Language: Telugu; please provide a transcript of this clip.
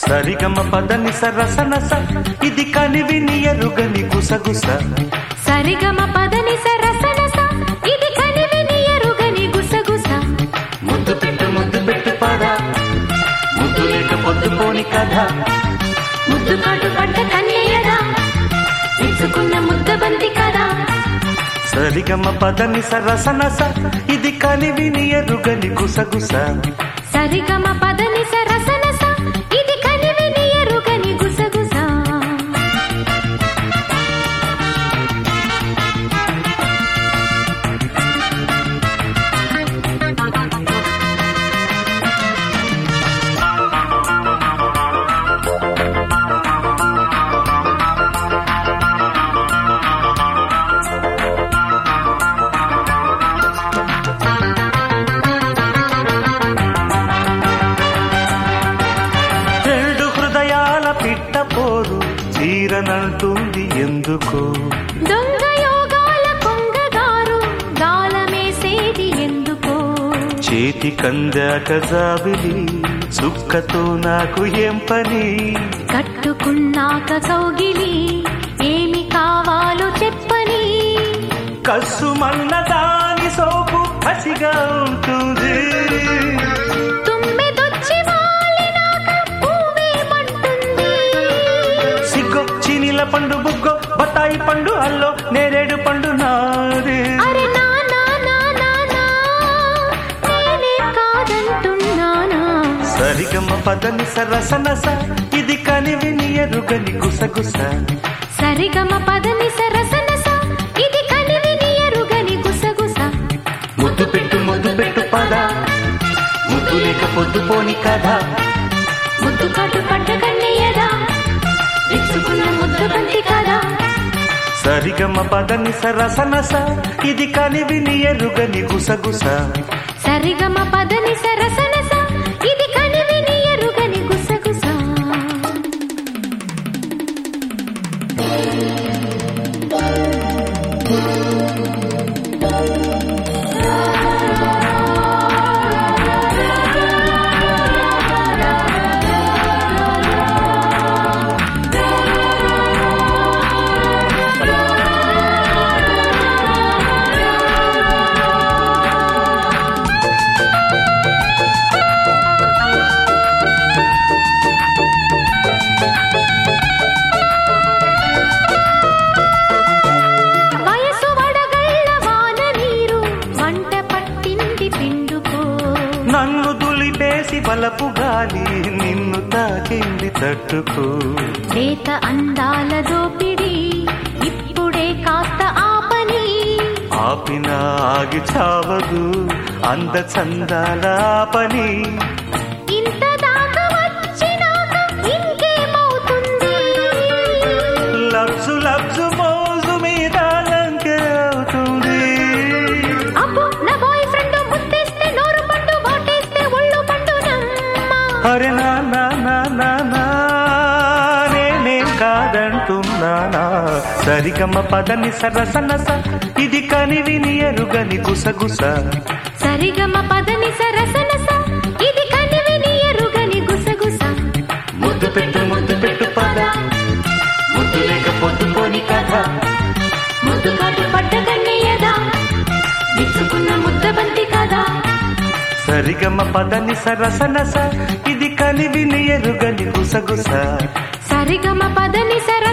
సరిగమ పదని సరసనస ఇది కనివిని ఎరుగని గుసగుస సరిగమ పదని సరసనస ఇది కనివిని ఎరుగని గుసగుస ముద్దు పెట్టు ముద్దు పెట్టు పద ముద్దు లేక పొద్దుపోని కథ ముద్దు కాటు పడ్డ కన్యయదా తెచ్చుకున్న ముద్ద బంతి కదా సరిగమ పదని సరసనస ఇది కనివిని ఎరుగని గుసగుస సరిగమ పదని సరసనస ఇది కనివిని ఎరుగని గుసగుస రెండు హృదయాల పిట్ట పోరు తీరనంటుంది ఎందుకో దొంగ యోగాల కొంగగారు గాలమేసేది ఎందుకో చేతి కందాక జాబిలి సుక్కతో నాకు ఏం పని కట్టుకున్నాక కౌగిలి ఏమి కావాలో చెప్పని కస్సు మన్న దాని సోపు కసిగా ఉంటుంది తుమ్మెదొచ్చి వాలినాక పువ్వేమంటుంది సిగ్గొచ్చి నీల పండు బుగ్గో బతాయి పండు అల్లో నేరేడు పండు నాదే అరే నా నా నా నా నా నేనే కాదంటున్నానా సరిగమ్మ పదని సరసనస ఇది కనివిని ఎరుగని గుసగుస సరిగమ పదని సరసనస ఇది కనివిని ఎరుగని గుసగుస ముద్దు పెట్టు ముద్దు పెట్టు పద ముద్దు లేక పొద్దుపోని కథ ముద్దు కాటు పడ్డ కన్నయ్యదా తెచ్చుకున్న ముద్ద బంతి కదా సరిగమ్మ పదని సరసనస ఇది కనివిని ఎరుగని గుసగుస సరిగమ పదని సరసనస ఇది కనివిని ఎరుగని గుసగుస వయసు వడగళ్ళ వాన నీరు వంట పట్టింది పిండుకో నన్ను దులిపేసి బలపు గాలి నిన్ను తాకింది తట్టుకో లేత అందాల దోపిడి ఇప్పుడే కాస్త ఆపని ఆపిన ఆగి చావదు అంద చందాల పని ఇంత దాకా వచ్చినాక ఇంకేమవుతుంది లబ్జు లబ్జు మోజు మీద లంకె అవుతుంది అబ్బో నా బాయ్ ఫ్రెండ్ ముత్తేస్తే నోరు పండు వాటేస్తే ఒళ్ళు పండు నమ్మ అరే నా నా నా నా నా నేనేం కాదంటున్నానా సరిగమ్మ పదని సరసనస ఇది కనివిని ఎరుగని గుసగుస సరిగమ పదని సరసనస ఇది కనివిని ఎరుగని గుసగుస ముద్దు పెట్టు ముద్దు పెట్టు పద ముద్దు లేక పొద్దుపోని కథ ముద్దు కాటు పడ్డ కన్నయ్యదా విచ్చుకున్న ముద్ద బంతి కదా సరిగమ్మ పదని సరసనస ఇది కనివిని ఎరుగని గుసగుస సరిగమ పదని సర